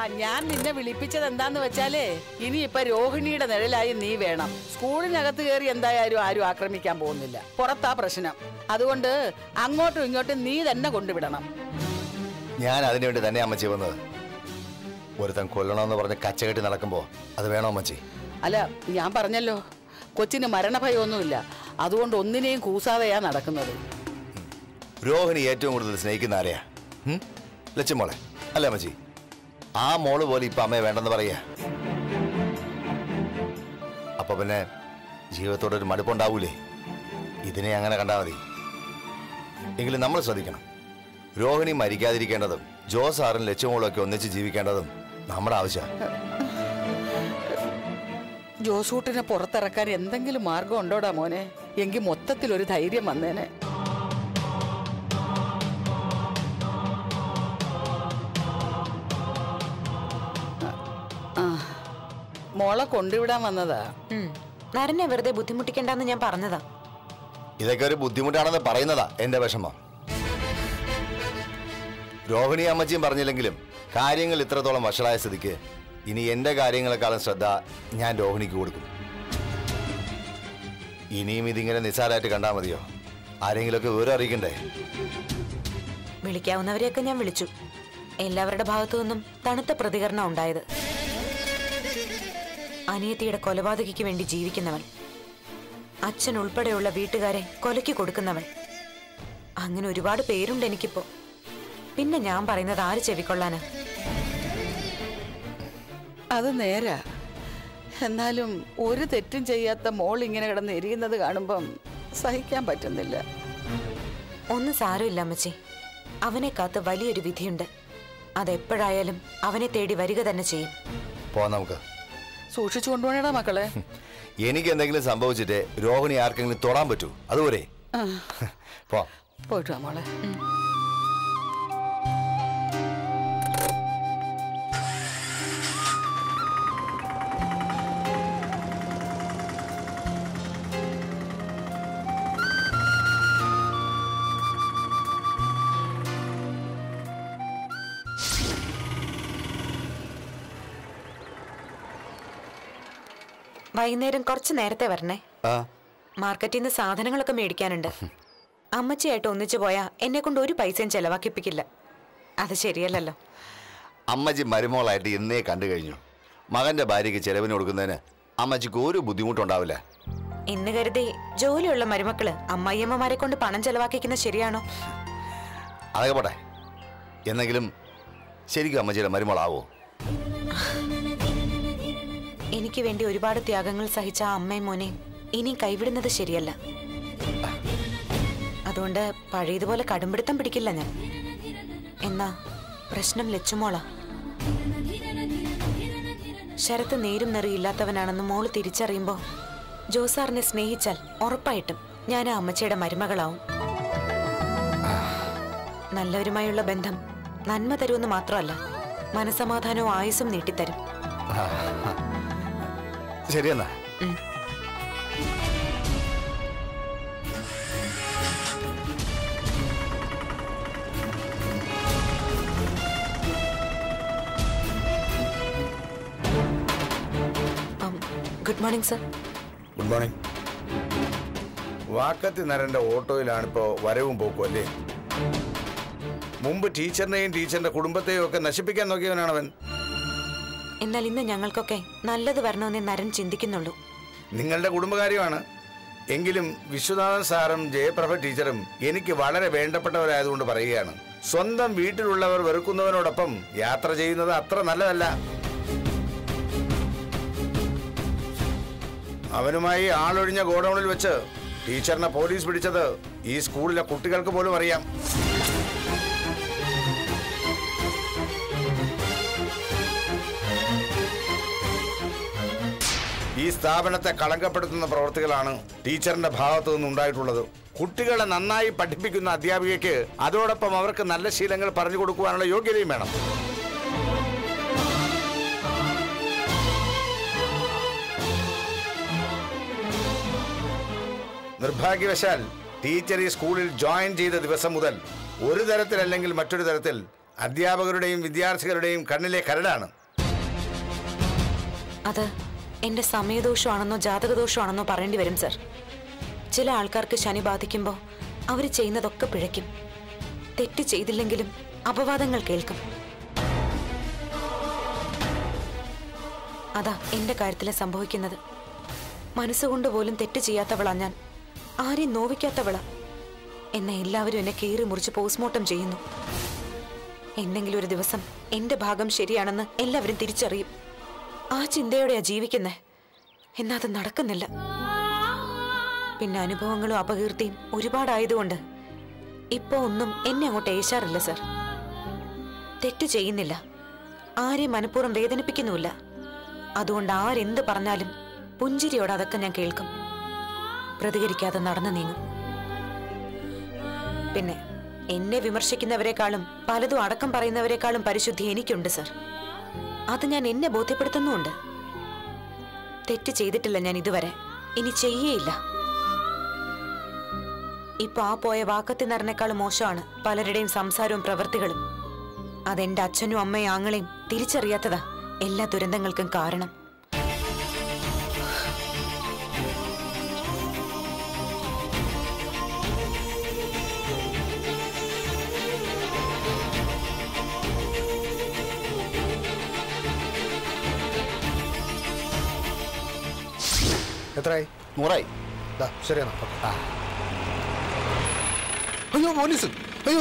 ഞാൻ നിന്നെ വിളിപ്പിച്ചത് എന്താന്ന് വെച്ചാലേ ഇനി ഇപ്പൊ രോഹിണിയുടെ നിഴലായി നീ വേണം സ്കൂളിനകത്ത് കയറി എന്തായാലും ആരും ആക്രമിക്കാൻ പോകുന്നില്ല പുറത്താ പ്രശ്നം അതുകൊണ്ട് അങ്ങോട്ടും ഇങ്ങോട്ടും നീ തന്നെ കൊണ്ടുവിടണം ഞാൻ അതിനുവേണ്ടി തന്നെ അമ്മച്ചി വന്നത് ഒരുത്തൻ കൊല്ലണമെന്ന് പറഞ്ഞ് കച്ചകെട്ടി നടക്കുമ്പോ അത് വേണോ അമ്മച്ചി അല്ല ഞാൻ പറഞ്ഞല്ലോ കൊച്ചിന് മരണഭയമൊന്നുമില്ല അതുകൊണ്ട് ഒന്നിനെയും കൂസാതെയാ നടക്കുന്നത് രോഹിണി ഏറ്റവും കൂടുതൽ സ്നേഹിക്കുന്ന ആരെയാ ഉം? ലച്ചുമോളെ അല്ലേ അമ്മച്ചി ആ മോള് പോലെ ഇപ്പൊ അമ്മയെ വേണ്ടെന്ന് പറയാ അപ്പൊ പിന്നെ ജീവിതത്തോടൊരു മടുപ്പുണ്ടാവൂലേ ഇതിനെ അങ്ങനെ കണ്ടാ മതി എങ്കിലും നമ്മൾ ശ്രദ്ധിക്കണം രോഹിണി മരിക്കാതിരിക്കേണ്ടതും ജോസാറും ലച്ചുമോളും ഒക്കെ ഒന്നിച്ച് ജീവിക്കേണ്ടതും നമ്മുടെ ആവശ്യമാണ് ജോസൂട്ടിനെ പുറത്തിറക്കാൻ എന്തെങ്കിലും മാർഗം ഉണ്ടോടാ മോനെ എങ്കിൽ മൊത്തത്തിൽ ഒരു ധൈര്യം വന്നേനെ ആ, മോളെ കൊണ്ടുവിടാൻ വന്നതാ ഉം. നരനെ വെറുതെ ബുദ്ധിമുട്ടിക്കണ്ടെന്ന് ഞാൻ പറഞ്ഞതാ ഇതൊക്കെ ഒരു ബുദ്ധിമുട്ടാണെന്ന് പറയുന്നതാ എന്റെ വിഷമം രോഹിണി അമ്മച്ചിയും പറഞ്ഞില്ലെങ്കിലും കാര്യങ്ങൾ ഇത്രത്തോളം വഷളായ സ്ഥിതിക്ക് ഇനി എന്റെ കാര്യങ്ങളെക്കാളും ശ്രദ്ധ ഞാൻ രോഹിണിക്ക് കൊടുക്കും ഇനിയും ഇതിങ്ങനെ നിസ്സാരമായിട്ട് കണ്ടാൽ മതിയോ ആരെങ്കിലുമൊക്കെ വിവരം അറിയിക്കണ്ടേ വിളിക്കാവുന്നവരെയൊക്കെ ഞാൻ വിളിച്ചു എല്ലാവരുടെ ഭാഗത്തു നിന്നും തണുത്ത പ്രതികരണം ഉണ്ടായത് അനിയത്തിയുടെ കൊലപാതകയ്ക്ക് വേണ്ടി ജീവിക്കുന്നവൾ അച്ഛൻ ഉൾപ്പെടെയുള്ള വീട്ടുകാരെ കൊലയ്ക്ക് കൊടുക്കുന്നവൾ അങ്ങനെ ഒരുപാട് പേരുണ്ട് എനിക്കിപ്പോ പിന്നെ ഞാൻ പറയുന്നത് ആര് ചെവിക്കൊള്ളാനാ അത് നേരാ എന്നാലും ഒരു തെറ്റും ചെയ്യാത്ത മോൾ ഇങ്ങനെ കിടന്ന് എരിയുന്നത് കാണുമ്പം സഹിക്കാൻ പറ്റുന്നില്ല ഒന്നും സാരമില്ല അമ്മച്ചി അവനെ കാത്ത് വലിയൊരു വിധിയുണ്ട് അതെപ്പോഴായാലും അവനെ തേടി വരിക തന്നെ ചെയ്യും പോ നമുക്ക് സൂക്ഷിച്ചു കൊണ്ടുപോകണേടാ മക്കളെ എനിക്ക് എന്തെങ്കിലും സംഭവിച്ചിട്ട് രോഹിണി ആർക്കെങ്കിലും തൊടാൻ പറ്റൂ അതുപോലെ ആ, പോ പോയിട്ട് വാ മോളെ വൈകുന്നേരം കുറച്ച് നേരത്തെ വരണേ ആ മാർക്കറ്റിൽ നിന്ന് സാധനങ്ങളൊക്കെ മേടിക്കാനുണ്ട് അമ്മച്ചിയായിട്ട് ഒന്നിച്ചു പോയാ എന്നെ കൊണ്ട് ഒരു പൈസയും ചെലവാക്കിപ്പിക്കില്ല അത് ശരിയല്ലല്ലോ അമ്മച്ചി മരുമോളായിട്ട് ഇന്നേ കണ്ടു കഴിഞ്ഞു മകന്റെ ഭാര്യയ്ക്ക് ചെലവിന് കൊടുക്കുന്നതിന് അമ്മച്ചിക്ക് ഒരു ബുദ്ധിമുട്ടുണ്ടാവില്ല എന്ന് കരുതി ജോലിയുള്ള മരുമക്കള് അമ്മായിയമ്മമാരെ കൊണ്ട് പണം ചെലവാക്കിക്കുന്നത് ശരിയാണോ അതൊക്കെ പോട്ടെ എന്നെങ്കിലും ശരിക്കും അമ്മച്ചിയുടെ മരുമോളാവോ എനിക്ക് വേണ്ടി ഒരുപാട് ത്യാഗങ്ങൾ സഹിച്ച ആ അമ്മയും മോനെയും ഇനി കൈവിടുന്നത് ശരിയല്ല അതുകൊണ്ട് പഴയതുപോലെ കടുംപിടുത്തം പിടിക്കില്ല ഞാൻ എന്നാ പ്രശ്നം ലച്ചുമോളാ ശരത്ത് നേരും നെറിയില്ലാത്തവനാണെന്ന് മോള് തിരിച്ചറിയുമ്പോ ജോസാറിനെ സ്നേഹിച്ചാൽ ഉറപ്പായിട്ടും ഞാൻ ആ അമ്മച്ചിയുടെ മരുമകളാവും നല്ലവരുമായുള്ള ബന്ധം നന്മ തരുമെന്ന് മാത്രമല്ല മനസമാധാനവും ആയുസ്സും നീട്ടിത്തരും ശരിയെന്നാ ഉം. ഉം, good morning sir good morning വാക്കത്തി നരന്റെ ഓട്ടോയിലാണിപ്പോ വരവും പോക്കും അല്ലേ മുമ്പ് ടീച്ചറിനെയും ടീച്ചറിന്റെ കുടുംബത്തെയും ഒക്കെ നശിപ്പിക്കാൻ നോക്കിയവനാണവൻ എന്നാൽ ഇന്ന് ഞങ്ങൾക്കൊക്കെ നല്ലത് വരണമെന്നേ നരൻ ചിന്തിക്കുന്നുള്ളൂ നിങ്ങളുടെ കുടുംബകാര്യമാണ് എങ്കിലും വിശ്വനാഥൻ സാറും ജയപ്രഭ ടീച്ചറും എനിക്ക് വളരെ വേണ്ടപ്പെട്ടവരായതുകൊണ്ട് പറയുകയാണ് സ്വന്തം വീട്ടിലുള്ളവർ വെറുക്കുന്നവനോടൊപ്പം യാത്ര ചെയ്യുന്നത് അത്ര നല്ലതല്ല അവനുമായി ആളൊഴിഞ്ഞ ഗോഡൌണിൽ വെച്ച് ടീച്ചറിനെ പോലീസ് പിടിച്ചത് ഈ സ്കൂളിലെ കുട്ടികൾക്ക് പോലും അറിയാം ഈ സ്ഥാപനത്തെ കളങ്കപ്പെടുത്തുന്ന പ്രവർത്തികളാണ് ടീച്ചറിന്റെ ഭാഗത്തു നിന്നുണ്ടായിട്ടുള്ളത് കുട്ടികളെ നന്നായി പഠിപ്പിക്കുന്ന അധ്യാപികയ്ക്ക് അതോടൊപ്പം അവർക്ക് നല്ല ശീലങ്ങൾ പറഞ്ഞു കൊടുക്കുവാനുള്ള യോഗ്യതയും വേണം നിർഭാഗ്യവശാൽ ടീച്ചർ ഈ സ്കൂളിൽ ജോയിൻ ചെയ്ത ദിവസം മുതൽ ഒരു തരത്തിലല്ലെങ്കിൽ മറ്റൊരു തരത്തിൽ അധ്യാപകരുടെയും വിദ്യാർത്ഥികളുടെയും കണ്ണിലെ കരടാണ് അത് എന്റെ സമയദോഷമാണെന്നോ ജാതകദോഷമാണെന്നോ പറയേണ്ടി വരും സർ ചില ആൾക്കാർക്ക് ശനി ബാധിക്കുമ്പോൾ അവർ ചെയ്യുന്നതൊക്കെ പിഴയ്ക്കും തെറ്റ് ചെയ്തില്ലെങ്കിലും അപവാദങ്ങൾ കേൾക്കും അതാ എന്റെ കാര്യത്തിൽ സംഭവിക്കുന്നത് മനസ്സുകൊണ്ട് പോലും തെറ്റ് ചെയ്യാത്തവളാ ഞാൻ ആരെയും നോവിക്കാത്തവളാ എന്നെ എല്ലാവരും എന്നെ കീറി മുറിച്ച് പോസ്റ്റ്മോർട്ടം ചെയ്യുന്നു എന്നെങ്കിലും ഒരു ദിവസം എന്റെ ഭാഗം ശരിയാണെന്ന് എല്ലാവരും തിരിച്ചറിയും ആ ചിന്തയോടെയാ ജീവിക്കുന്നേ എന്നാ അത് നടക്കുന്നില്ല പിന്നെ അനുഭവങ്ങളും അപകീർത്തിയും ഒരുപാടായതുകൊണ്ട് ഇപ്പോ ഒന്നും എന്നെ അങ്ങോട്ട് ഏശാറില്ല സർ തെറ്റ് ചെയ്യുന്നില്ല ആരെയും മനഃപൂർവ്വം വേദനിപ്പിക്കുന്നുമില്ല അതുകൊണ്ട് ആരെന്ത് പറഞ്ഞാലും പുഞ്ചിരിയോടെ അതൊക്കെ ഞാൻ കേൾക്കും പ്രതികരിക്കാതെ നടന്നു നീങ്ങും പിന്നെ എന്നെ വിമർശിക്കുന്നവരെക്കാളും പലതും അടക്കം പറയുന്നവരെക്കാളും പരിശുദ്ധി എനിക്കുണ്ട് സർ അത് ഞാൻ എന്നെ ബോധ്യപ്പെടുത്തുന്നുമുണ്ട് തെറ്റ് ചെയ്തിട്ടില്ല ഞാൻ ഇതുവരെ ഇനി ചെയ്യേയില്ല ഇപ്പൊ ആ പോയ വാക്കത്തി നിറനേക്കാളും മോശമാണ് പലരുടെയും സംസാരവും പ്രവൃത്തികളും അതെന്റെ അച്ഛനും അമ്മയും ആങ്ങളെയും തിരിച്ചറിയാത്തതാ എല്ലാ ദുരന്തങ്ങൾക്കും കാരണം എത്രയായി നൂറായി ദാ, ശരിയെന്നാ ഓക്കേ. ആ. അയ്യോ പോലീസ് അയ്യോ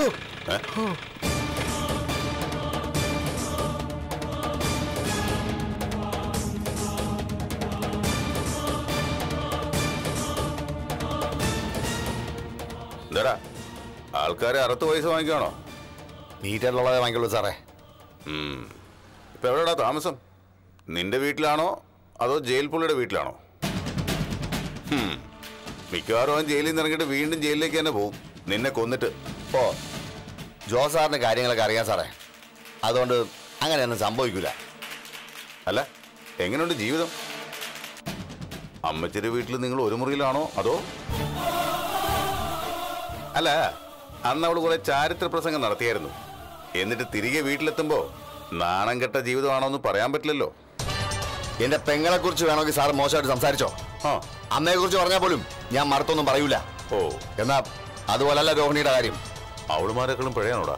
എന്താടാ ആൾക്കാരെ അറുത്ത് പൈസ വാങ്ങിക്കുകയാണോ നീറ്റായിട്ടുള്ളതേ വാങ്ങിക്കുള്ളൂ സാറേ ഇപ്പൊ എവിടെടാ താമസം നിന്റെ വീട്ടിലാണോ അതോ ജയിൽ പുള്ളിയുടെ വീട്ടിലാണോ ഹും. മിക്കവാറും അവൻ ജയിലിൽ നിന്ന് ഇറങ്ങിയിട്ട് വീണ്ടും ജയിലിലേക്ക് തന്നെ പോകും നിന്നെ കൊന്നിട്ട് ഓ ജോ സാറിന് കാര്യങ്ങളൊക്കെ അറിയാം സാറേ അതുകൊണ്ട് അങ്ങനെയൊന്നും സംഭവിക്കില്ല അല്ല എങ്ങനെയുണ്ട് ജീവിതം അമ്മച്ചിയുടെ വീട്ടിൽ നിങ്ങൾ ഒരു മുറിയിലാണോ അതോ അല്ല അന്ന് അവൾ കുറെ ചാരിത്ര പ്രസംഗം നടത്തിയായിരുന്നു എന്നിട്ട് തിരികെ വീട്ടിലെത്തുമ്പോ നാണം കെട്ട ജീവിതമാണോ എന്ന് പറയാൻ പറ്റില്ലല്ലോ എന്റെ പെങ്ങളെ കുറിച്ച് വേണമെങ്കിൽ സാർ മോശമായിട്ട് സംസാരിച്ചോ ആ അമ്മയെ കുറിച്ച് പറഞ്ഞാൽ പോലും ഞാൻ മറുത്തൊന്നും പറയൂല ഓ എന്നാ അതുപോലല്ല രോഹിണിയുടെ കാര്യം അവളുമാരെക്കാളും പിഴയാണോടാ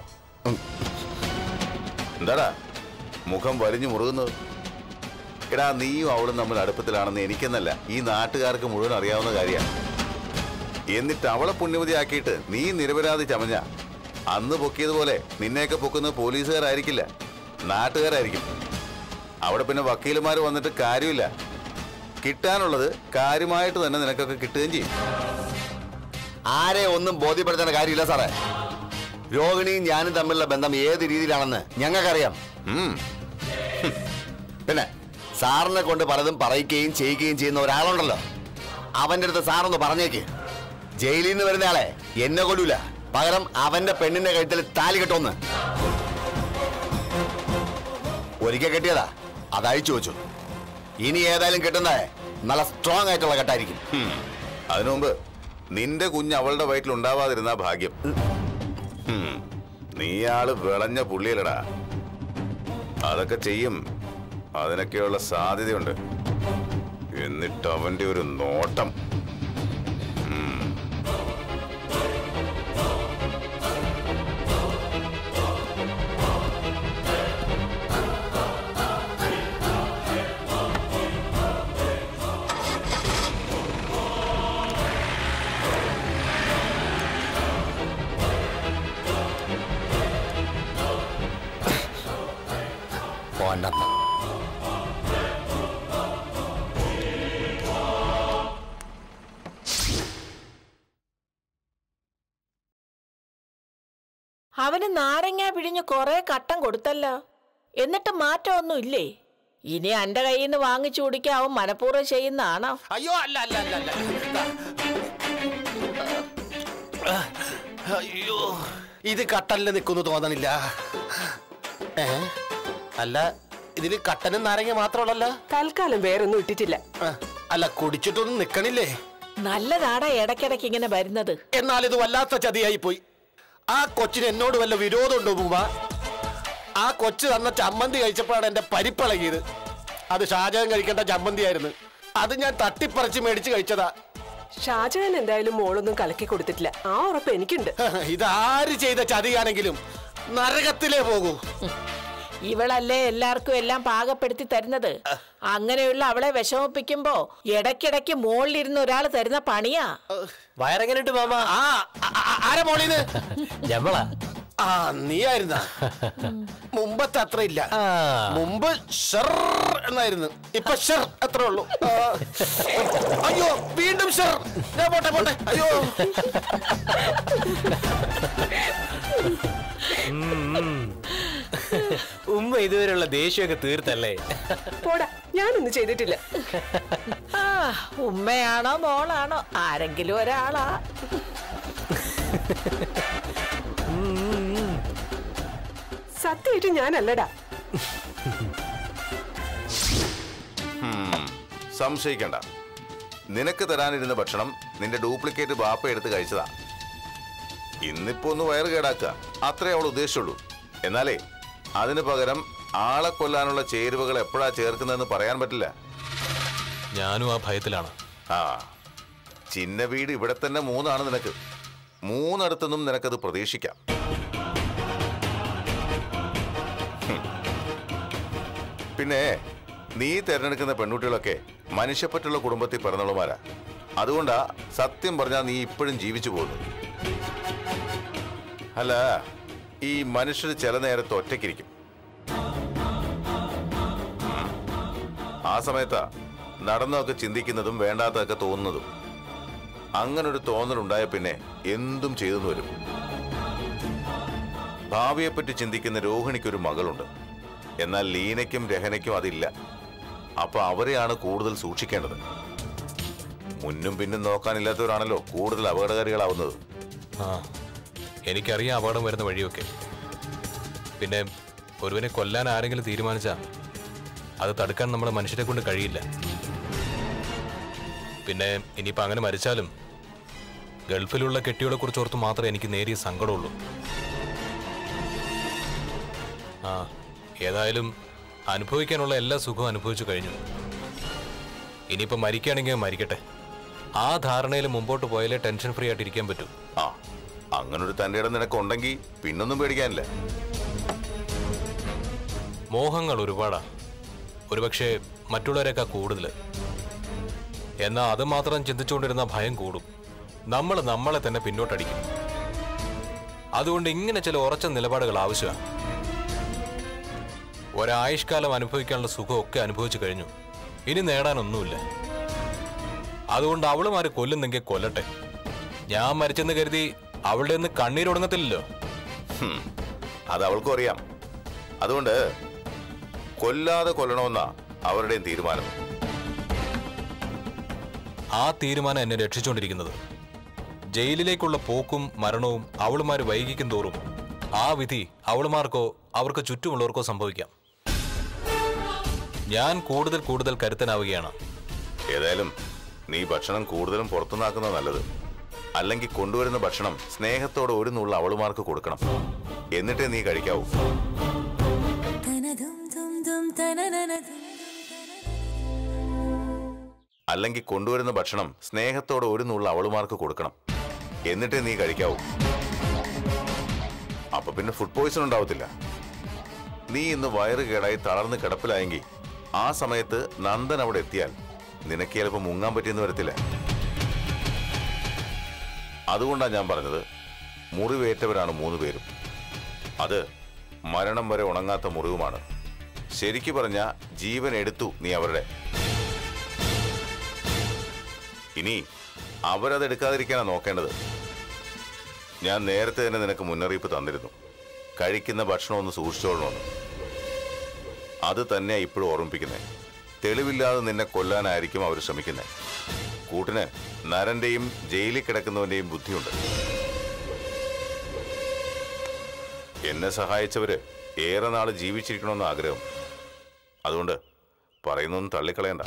എന്താടാ മുഖം വലിഞ്ഞു മുറുകുന്നത് എടാ നീയും അവളും തമ്മിൽ അടുപ്പത്തിലാണെന്ന് എനിക്കെന്നല്ല ഈ നാട്ടുകാർക്ക് മുഴുവൻ അറിയാവുന്ന കാര്യമാണ് എന്നിട്ട് അവളെ പുണ്യവതിയാക്കിയിട്ട് നീ നിരപരാധി ചമഞ്ഞ അന്ന് പൊക്കിയതുപോലെ നിന്നെയൊക്കെ പൊക്കുന്നത് പോലീസുകാരായിരിക്കില്ല നാട്ടുകാരായിരിക്കും അവിടെ പിന്നെ വക്കീലുമാർ വന്നിട്ട് കാര്യമില്ല കിട്ടാനുള്ളത് കാര്യമായിട്ട് തന്നെ നിനക്കൊക്കെ കിട്ടുകയും ചെയ്യും ആരെ ഒന്നും ബോധ്യപ്പെടുത്തേണ്ട കാര്യമില്ല സാറേ രോഹിണിയും ഞാനും തമ്മിലുള്ള ബന്ധം ഏത് രീതിയിലാണെന്ന് ഞങ്ങൾക്കറിയാം ഉം പിന്നെ സാറിനെ കൊണ്ട് പലതും പറയിക്കുകയും ചെയ്യുകയും ചെയ്യുന്ന ഒരാളുണ്ടല്ലോ അവന്റെ അടുത്ത് സാറൊന്ന് പറഞ്ഞേക്ക് ജയിലിൽ നിന്ന് വരുന്ന ആളെ എന്നെ കൊല്ലൂല പകരം അവന്റെ പെണ്ണിന്റെ കഴുത്തിൽ താലി കെട്ടോന്ന് ഒരിക്കൽ കെട്ടിയതാ അത് അയച്ചു വെച്ചു ഇനി ഏതായാലും കിട്ടുന്ന നല്ല സ്ട്രോങ് ആയിട്ടുള്ള കെട്ടായിരിക്കും ഹും. അതിനു മുമ്പ് നിന്റെ കുഞ്ഞ് അവളുടെ വയറ്റിൽ ഉണ്ടാവാതിരുന്ന ഭാഗ്യം ഹും. നീയാള് വിളഞ്ഞ പുള്ളിയല്ലടാ അതൊക്കെ ചെയ്യും അതിനൊക്കെയുള്ള സാധ്യതയുണ്ട് എന്നിട്ട് അവന്റെ ഒരു നോട്ടം പോണ്ട അവന് നാരങ്ങ പിഴിഞ്ഞ് കുറെ കട്ടം കൊടുത്തല്ലോ എന്നിട്ട് മാറ്റമൊന്നും ഇല്ലേ ഇനി എന്റെ കയ്യിൽ നിന്ന് വാങ്ങിച്ചു കുടിക്കാൻ അവൻ മനഃപൂർവ്വം ചെയ്യുന്നതാണോ അയ്യോ അല്ല അല്ല അല്ല അല്ല അയ്യോ ഇത് കട്ടലിൽ നിൽക്കുന്നു തോന്നണില്ല ഏ അല്ല ഇതില് കട്ടനും നാരങ്ങ മാത്രമല്ലല്ലോ തൽക്കാലം വേറൊന്നും ഇട്ടിട്ടില്ല ആ, അല്ല കുടിച്ചിട്ടൊന്നും നിക്കണില്ലേ നല്ലതാടാ ഇടയ്ക്കിടയ്ക്ക് ഇങ്ങനെ വരുന്നത് എന്നാൽ ഇത് വല്ലാത്ത ചതിയായി പോയി ആ കൊച്ചിന് എന്നോട് വല്ല വിരോധമുണ്ടോ പൂവ ആ കൊച്ചു തന്ന ചമ്മന്തി കഴിച്ചപ്പോഴാണ് എന്റെ പരിപ്പിളകിയത് അത് ഷാജഹാൻ കഴിക്കേണ്ട ചമ്മന്തിയായിരുന്നു അത് ഞാൻ തട്ടിപ്പറിച്ച് മേടിച്ച് കഴിച്ചതാ ഷാജഹാൻ എന്തായാലും മോളൊന്നും കലക്കി കൊടുത്തിട്ടില്ല ആ ഉറപ്പ് എനിക്കുണ്ട് ഇതാര് ചെയ്ത ചതിയാണെങ്കിലും നരകത്തിലേ പോകൂ ഇവളല്ലേ എല്ലാവർക്കും എല്ലാം പാകപ്പെടുത്തി തരുന്നത് അങ്ങനെയുള്ള അവളെ വിഷമിപ്പിക്കുമ്പോ ഇടയ്ക്കിടയ്ക്ക് മുകളിലിരുന്ന് ഒരാൾ തരുന്ന പണിയാ വയറെങ്ങനെയുണ്ട് മാമ ആ ആ- ആ- ആരാ മോളിന്ന് ഞമ്മളാ ആ നീയായിരുന്ന മുമ്പത്തെ അത്ര ഇല്ല ആ. മുമ്പ് ഷർ എന്നായിരുന്നു ഇപ്പൊ ഷർ അത്രേ ഉള്ളൂ ആ. അയ്യോ വീണ്ടും ഷർ ഞാൻ പോട്ടെ പോട്ടെ അയ്യോ ഉമ്മ ഇതുവരെയുള്ള ദേഷ്യമൊക്കെ തീർത്തല്ലേ പോടാ ഞാനൊന്നും ചെയ്തിട്ടില്ല ആ ഉമ്മയാണോ മോളാണോ ആരെങ്കിലും ഒരാളാ സത്യമായിട്ട് ഞാനല്ലടാ സംശയിക്കണ്ട നിനക്ക് തരാനിരുന്ന ഭക്ഷണം നിന്റെ ഡ്യൂപ്ലിക്കേറ്റ് ബാപ്പ എടുത്ത് കഴിച്ചതാ ഇന്നിപ്പോ ഒന്ന് വയറ് കേടാക്കുക അത്രേ അവൾ ഉദ്ദേശിച്ചുള്ളൂ എന്നാലേ അതിന് പകരം ആളെ കൊല്ലാനുള്ള ചേരുവകൾ എപ്പോഴാ ചേർക്കുന്നതെന്ന് പറയാൻ പറ്റില്ല ഞാനും ആ ഭയത്തിലാണ് ആ ചിന്ന വീട് ഇവിടെ തന്നെ മൂന്നാണ് നിനക്ക് മൂന്നിടത്തുനിന്നും നിനക്കത് പ്രതീക്ഷിക്കാം ഹും. പിന്നെ നീ തിരഞ്ഞെടുക്കുന്ന പെൺകുട്ടികളൊക്കെ മനുഷ്യപ്പറ്റുള്ള കുടുംബത്തിൽ പിറന്നവളുമാരാ അതുകൊണ്ടാ സത്യം പറഞ്ഞാൽ നീ ഇപ്പോഴും ജീവിച്ചു പോകുന്നു അല്ല ഈ മനുഷ്യർ ചില നേരത്ത് ഒറ്റയ്ക്കിരിക്കും ആ സമയത്താ നടന്നതൊക്കെ ചിന്തിക്കുന്നതും വേണ്ടാത്തതൊക്കെ തോന്നുന്നതും അങ്ങനൊരു തോന്നലുണ്ടായ പിന്നെ എന്തും ചെയ്തെന്ന് വരും ഭാവിയെപ്പറ്റി ചിന്തിക്കുന്ന രോഹിണിക്കൊരു മകളുണ്ട് എന്നാൽ ലീനയ്ക്കും രഹനയ്ക്കും അതില്ല അപ്പൊ അവരെയാണ് കൂടുതൽ സൂക്ഷിക്കേണ്ടത് മുന്നും പിന്നും നോക്കാനില്ലാത്തവരാണല്ലോ കൂടുതൽ അപകടകാരികളാവുന്നത് ആ എനിക്കറിയാം അപകടം വരുന്ന വഴിയൊക്കെ പിന്നെ ഒരുവനെ കൊല്ലാൻ ആരെങ്കിലും തീരുമാനിച്ചാ അത് തടുക്കാൻ നമ്മുടെ മനുഷ്യരെ കൊണ്ട് കഴിയില്ല പിന്നെ ഇനിയിപ്പോൾ അങ്ങനെ മരിച്ചാലും ഗൾഫിലുള്ള കെട്ടികളെ കുറിച്ച് ഓർത്ത് മാത്രമേ എനിക്ക് നേരിയ സങ്കടമുള്ളൂ ആ ഏതായാലും അനുഭവിക്കാനുള്ള എല്ലാ സുഖവും അനുഭവിച്ചു കഴിഞ്ഞു ഇനിയിപ്പോൾ മരിക്കുകയാണെങ്കിൽ മരിക്കട്ടെ ആ ധാരണയിൽ മുമ്പോട്ട് പോയാലേ ടെൻഷൻ ഫ്രീ ആയിട്ട് ഇരിക്കാൻ പറ്റൂ ആ അങ്ങനൊരു തന്റെ ഇടം നിനക്കുണ്ടെങ്കിൽ പിന്നൊന്നും പേടിക്കാനില്ല മോഹങ്ങൾ ഒരുപാടാ ഒരുപക്ഷെ മറ്റുള്ളവരെക്കാൾ കൂടുതൽ എന്നാൽ അത് മാത്രം ചിന്തിച്ചുകൊണ്ടിരുന്ന ഭയം കൂടും നമ്മൾ നമ്മളെ തന്നെ പിന്നോട്ടടിക്കും അതുകൊണ്ട് ഇങ്ങനെ ചില ഉറച്ച നിലപാടുകൾ ആവശ്യമാണ് ഒരായുഷ്കാലം അനുഭവിക്കാനുള്ള സുഖമൊക്കെ അനുഭവിച്ചു കഴിഞ്ഞു ഇനി നേടാനൊന്നുമില്ല അതുകൊണ്ട് അവളുമാര് കൊല്ലുന്നെങ്കിൽ കൊല്ലട്ടെ ഞാൻ മരിച്ചെന്ന് കരുതി അവളുടെ നിന്ന് കണ്ണീരൊടുങ്ങത്തില്ലല്ലോ ഹും, അത് അവൾക്കും അറിയാം അതുകൊണ്ട് കൊല്ലാതെ കൊല്ലണമെന്നാ അവരുടെയും തീരുമാനം ആ തീരുമാനം എന്നെ രക്ഷിച്ചുകൊണ്ടിരിക്കുന്നത് ജയിലിലേക്കുള്ള പോക്കും മരണവും അവളുമാർ വൈകിക്കും തോറും ആ വിധി അവളുമാർക്കോ അവർക്ക് ചുറ്റുമുള്ളവർക്കോ സംഭവിക്കാം ഞാൻ കൂടുതൽ കൂടുതൽ കരുത്തനാവുകയാണ് ഏതായാലും നീ ഭക്ഷണം കൂടുതലും പുറത്തുനിന്നാക്കുന്നത് നല്ലത് അല്ലെങ്കിൽ കൊണ്ടുവരുന്ന ഭക്ഷണം സ്നേഹത്തോടെ ഒരു നുള്ള അവളുമാർക്ക് കൊടുക്കണം എന്നിട്ടേ നീ കഴിക്കാവൂ അല്ലെങ്കിൽ കൊണ്ടുവരുന്ന ഭക്ഷണം സ്നേഹത്തോടെ ഒരു നുള്ള അവളുമാർക്ക് കൊടുക്കണം എന്നിട്ടേ നീ കഴിക്കാവൂ അപ്പൊ പിന്നെ ഫുഡ് പോയിസൺ ഉണ്ടാവത്തില്ല നീ ഇന്ന് വയറ് കേടായി തളർന്ന് കിടപ്പിലായെങ്കിൽ ആ സമയത്ത് നന്ദൻ അവിടെ എത്തിയാൽ നിനക്ക് ചിലപ്പോൾ മുങ്ങാൻ പറ്റിയെന്ന് വരത്തില്ല അതുകൊണ്ടാണ് ഞാൻ പറഞ്ഞത് മുറിവേറ്റവരാണ് മൂന്ന് പേരും അത് മരണം വരെ ഉണങ്ങാത്ത മുറിവുമാണ് ശരിക്കു പറഞ്ഞ ജീവൻ എടുത്തു നീ അവരുടെ ഇനി അവരത് എടുക്കാതിരിക്കാനാ നോക്കേണ്ടത് ഞാൻ നേരത്തെ തന്നെ നിനക്ക് മുന്നറിയിപ്പ് തന്നിരുന്നു കഴിക്കുന്ന ഭക്ഷണം ഒന്ന് സൂക്ഷിച്ചോളണമെന്ന് അത് തന്നെ ഇപ്പോഴും ഓർമ്മിപ്പിക്കുന്നത് തെളിവില്ലാതെ നിന്നെ കൊല്ലാനായിരിക്കും അവർ ശ്രമിക്കുന്നത് കൂട്ടിന് നരന്റെയും ജയിലിൽ കിടക്കുന്നവന്റെയും ബുദ്ധിയുണ്ട് എന്നെ സഹായിച്ചവര് ഏറെ നാൾ ജീവിച്ചിരിക്കണമെന്ന് ആഗ്രഹം അതുകൊണ്ട് പറയുന്നൊന്നും തള്ളിക്കളയണ്ട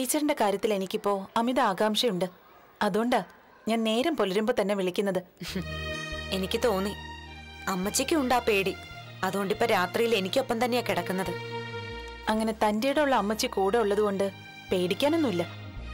ടീച്ചറിന്റെ കാര്യത്തിൽ എനിക്കിപ്പോ അമിത ആകാംക്ഷയുണ്ട് അതുകൊണ്ടാ ഞാൻ നേരം പുലരുമ്പോ തന്നെ വിളിക്കുന്നത് എനിക്ക് തോന്നി അമ്മച്ചിക്കും ഉണ്ട് ആ പേടി അതുകൊണ്ടിപ്പോ രാത്രിയിൽ എനിക്കൊപ്പം തന്നെയാ കിടക്കുന്നത് അങ്ങനെ തൻ്റെ ഉള്ള അമ്മച്ചി കൂടെ ഉള്ളതുകൊണ്ട് പേടിക്കാനൊന്നുമില്ല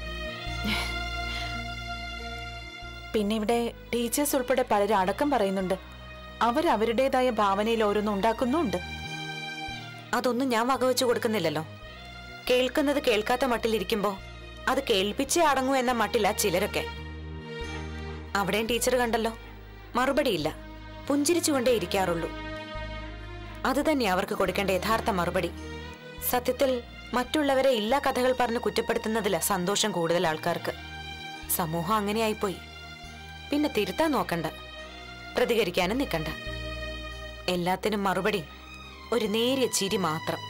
പിന്നെ ഇവിടെ ടീച്ചേഴ്സ് ഉൾപ്പെടെ പലരും അടക്കം പറയുന്നുണ്ട് അവർ അവരുടേതായ ഭാവനയിൽ ഓരോന്നും ഉണ്ടാക്കുന്നുമുണ്ട് അതൊന്നും ഞാൻ വകവെച്ചു കൊടുക്കുന്നില്ലല്ലോ കേൾക്കുന്നത് കേൾക്കാത്ത മട്ടിലിരിക്കുമ്പോ അത് കേൾപ്പിച്ചേ അടങ്ങൂ എന്ന മട്ടില്ല ചിലരൊക്കെ അവിടെയും ടീച്ചർ കണ്ടല്ലോ മറുപടിയില്ല പുഞ്ചിരിച്ചുകൊണ്ടേ ഇരിക്കാറുള്ളൂ അത് തന്നെ അവർക്ക് കൊടുക്കേണ്ട യഥാർത്ഥ മറുപടി സത്യത്തിൽ മറ്റുള്ളവരെ ഇല്ലാ കഥകൾ പറഞ്ഞ് കുറ്റപ്പെടുത്തുന്നതില സന്തോഷം കൂടുതൽ ആൾക്കാർക്ക് സമൂഹം അങ്ങനെയായിപ്പോയി പിന്നെ തിരുത്താൻ നോക്കണ്ട പ്രതികരിക്കാനും നിൽക്കണ്ട എല്ലാത്തിനും മറുപടി ഒരു നേരിയ ചിരി മാത്രം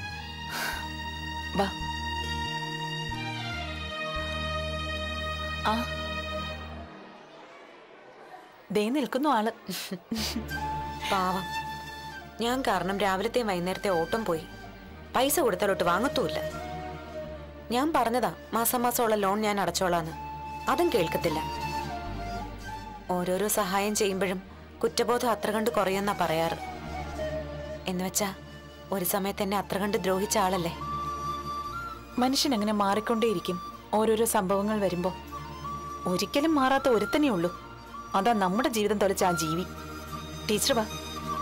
വാ ആ ദേ നിൽക്കുന്നു ആള് പാവം ഞാൻ കാരണം രാവിലത്തെയും വൈകുന്നേരത്തെ ഓട്ടം പോയി പൈസ കൊടുത്താലോട്ട് വാങ്ങത്തുമില്ല ഞാൻ പറഞ്ഞതാ മാസം മാസമുള്ള ലോൺ ഞാൻ അടച്ചോളാന്ന് അതും കേൾക്കത്തില്ല ഓരോരോ സഹായം ചെയ്യുമ്പോഴും കുറ്റബോധം അത്ര കണ്ട് കുറയുമെന്നാ പറയാറ് എന്നുവെച്ചാ ഒരു സമയത്ത് എന്നെ അത്ര കണ്ട് ദ്രോഹിച്ച ആളല്ലേ മനുഷ്യൻ അങ്ങനെ മാറിക്കൊണ്ടേയിരിക്കും ഓരോരോ സംഭവങ്ങൾ വരുമ്പോ ഒരിക്കലും മാറാത്ത ഒരുത്തനേ ഉള്ളൂ അതാ നമ്മുടെ ജീവിതം തൊലച്ച ആ ജീവി ടീച്ചർ വാ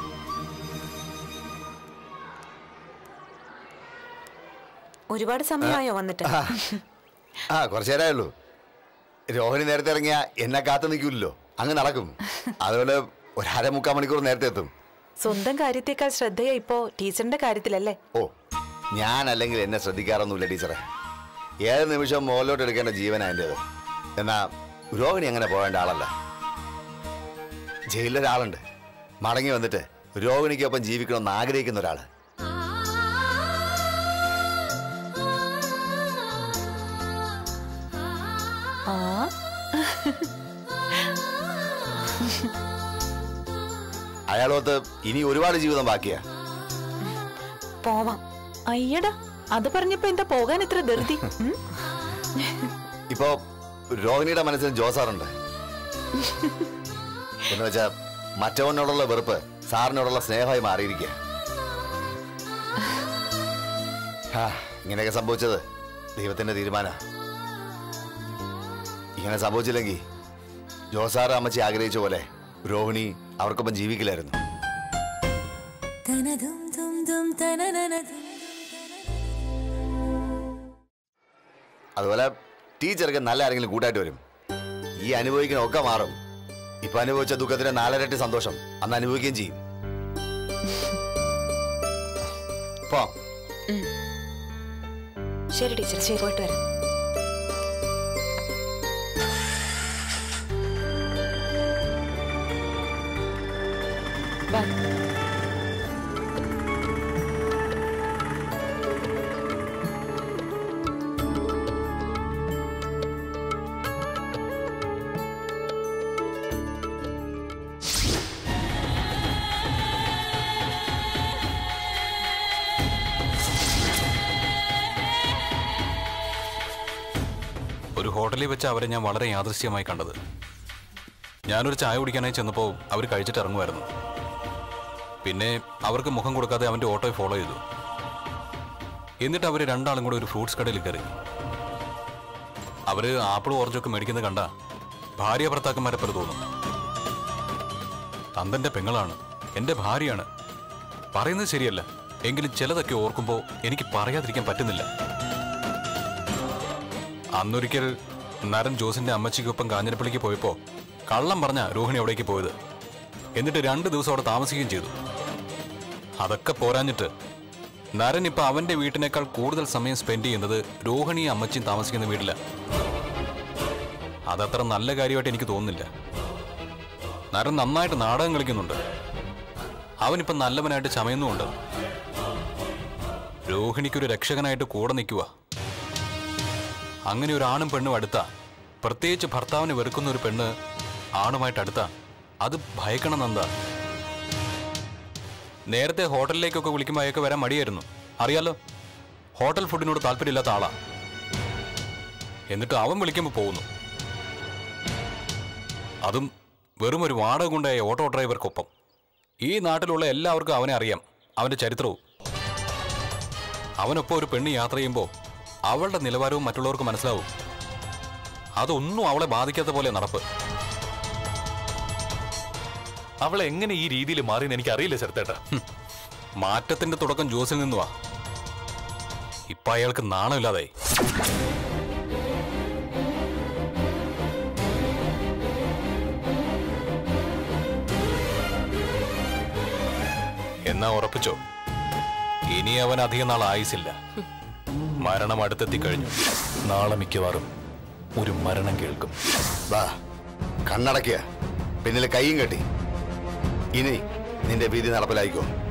ഒരുപാട് സമയമായോ വന്നിട്ട് ആ കുറച്ചു നേരമായുള്ളൂ രോഹിണി നേരത്തെ ഇറങ്ങിയ എന്നെ കാത്തു നിൽക്കില്ലല്ലോ അങ്ങ് നടക്കും അതുപോലെ ഒരു അര മുക്കാൽ മണിക്കൂർ നേരത്തെ എത്തും സ്വന്തം കാര്യത്തേക്കാൾ ശ്രദ്ധയാ ഇപ്പോ ടീച്ചറിന്റെ കാര്യത്തിലല്ലേ ഓ ഞാൻ അല്ലെങ്കിൽ എന്നെ ശ്രദ്ധിക്കാറൊന്നുമില്ല ടീച്ചറെ ഏത് നിമിഷം മുകളിലോട്ട് എടുക്കേണ്ട ജീവനാ എൻ്റെത് എന്നാ രോഹിണി അങ്ങനെ പോകേണ്ട ആളല്ല ജയിലിലൊരാളുണ്ട് മടങ്ങി വന്നിട്ട് രോഹിണിക്കൊപ്പം ജീവിക്കണമെന്ന് ആഗ്രഹിക്കുന്ന ഒരാള് ആ അയാളോത്ത് ഇനി ഒരുപാട് ജീവിതം ബാക്കിയാ പോവാം അയ്യടാ അത് പറഞ്ഞപ്പോ എന്താ പോകാൻ ഇത്ര ധൃതി ഉം? ഇപ്പോ രോഹിണിയുടെ മനസ്സിൽ ജോസാറുണ്ട് എന്ന് വെച്ചാ മറ്റവനോടുള്ള വെറുപ്പ് സാറിനോടുള്ള സ്നേഹമായി മാറിയിരിക്കുക ഹാ, ഇങ്ങനെയൊക്കെ സംഭവിച്ചത് ദൈവത്തിന്റെ തീരുമാന ഇങ്ങനെ സംഭവിച്ചില്ലെങ്കിൽ ജോസാറ് അമ്മച്ചി ആഗ്രഹിച്ച പോലെ രോഹിണി അവർക്കൊപ്പം ജീവിക്കില്ലായിരുന്നു അതുപോലെ ടീച്ചർക്ക് നല്ല ആരെങ്കിലും കൂട്ടായിട്ട് വരും ഈ അനുഭവിക്കുന്ന ഒക്കെ മാറും ഇപ്പൊ അനുഭവിച്ച ദുഃഖത്തിന്റെ നാലരട്ടി സന്തോഷം അന്ന് അനുഭവിക്കുകയും ചെയ്യും പോ ശരി ടീച്ചർ ശരി പോയിട്ട് വരാം വാ ഒരു ഹോട്ടലിൽ വെച്ച് അവരെ ഞാൻ വളരെ യാദൃശ്യമായി കണ്ടത് ഞാനൊരു ചായ കുടിക്കാനായി ചെന്നപ്പോൾ അവർ കഴിച്ചിട്ട് ഇറങ്ങുമായിരുന്നു പിന്നെ അവർക്ക് മുഖം കൊടുക്കാതെ അവൻ്റെ ഓട്ടോയെ ഫോളോ ചെയ്തു എന്നിട്ട് അവർ രണ്ടാളും കൂടെ ഒരു ഫ്രൂട്ട്സ് കടയിൽ കയറി അവര് ആപ്പിളും ഓറഞ്ചൊക്കെ മേടിക്കുന്നത് കണ്ട ഭാര്യ ഭർത്താക്കന്മാരെ പോലെ തോന്നും തന്തന്റെ പെങ്ങളാണ് എൻ്റെ ഭാര്യയാണ് പറയുന്നത് ശരിയല്ല എങ്കിലും ചിലതൊക്കെ ഓർക്കുമ്പോൾ എനിക്ക് പറയാതിരിക്കാൻ പറ്റുന്നില്ല അന്നൊരിക്കൽ നരൻ ജോസിന്റെ അമ്മച്ചിക്കൊപ്പം കാഞ്ഞിരപ്പള്ളിക്ക് പോയപ്പോ കള്ളം പറഞ്ഞ രോഹിണി അവിടേക്ക് പോയത് എന്നിട്ട് രണ്ട് ദിവസം അവിടെ താമസിക്കുകയും ചെയ്തു അതൊക്കെ പോരാഞ്ഞിട്ട് നരൻ ഇപ്പൊ അവന്റെ വീട്ടിനേക്കാൾ കൂടുതൽ സമയം സ്പെൻഡ് ചെയ്യുന്നത് രോഹിണിയും അമ്മച്ചിയും താമസിക്കുന്ന വീട്ടില അതത്ര നല്ല കാര്യമായിട്ട് എനിക്ക് തോന്നുന്നില്ല നരൻ നന്നായിട്ട് നാടകം കളിക്കുന്നുണ്ട് അവനിപ്പം നല്ലവനായിട്ട് ചമയുന്നുമുണ്ട് രോഹിണിക്കൊരു രക്ഷകനായിട്ട് കൂടെ നിൽക്കുക അങ്ങനെ ഒരു ആണും പെണ്ണും അടുത്ത പ്രത്യേകിച്ച് ഭർത്താവിനെ വെറുക്കുന്ന ഒരു പെണ്ണ് ആണുമായിട്ട് അടുത്ത അത് ഭയക്കണം എന്താ നേരത്തെ ഹോട്ടലിലേക്കൊക്കെ വിളിക്കുമ്പോൾ അയാൾക്ക് വരാൻ മടിയായിരുന്നു അറിയാലോ ഹോട്ടൽ ഫുഡിനോട് താല്പര്യമില്ലാത്ത ആളാ എന്നിട്ട് അവൻ വിളിക്കുമ്പോൾ പോകുന്നു അതും വെറും ഒരു വാടക കൊണ്ടായ ഓട്ടോ ഡ്രൈവർക്കൊപ്പം ഈ നാട്ടിലുള്ള എല്ലാവർക്കും അവനെ അറിയാം അവന്റെ ചരിത്രവും അവനൊപ്പം ഒരു പെണ്ണ് യാത്ര ചെയ്യുമ്പോൾ അവളുടെ നിലവാരവും മറ്റുള്ളവർക്ക് മനസ്സിലാവും അതൊന്നും അവളെ ബാധിക്കാത്ത പോലെ നടപ്പ് അവളെ എങ്ങനെ ഈ രീതിയിൽ മാറിയെന്ന് എനിക്ക് അറിയില്ല ശരത്തേട്ടാ ഹും. മാറ്റത്തിന്റെ തുടക്കം ജോസിൽ നിന്നുവാ ഇപ്പൊ അയാൾക്ക് നാണമില്ലാതായി എന്നാ ഉറപ്പിച്ചോ ഇനി അവൻ അധികം നാൾ ആയുസില്ല മരണം അടുത്തെത്തി കഴിഞ്ഞു നാളെ മിക്കവാറും ഒരു മരണം കേൾക്കും വാ കണ്ണടക്കുക പിന്നിൽ കൈയും കെട്ടി ഇനി നിന്റെ ഭീതി നടപ്പിലായിക്കോ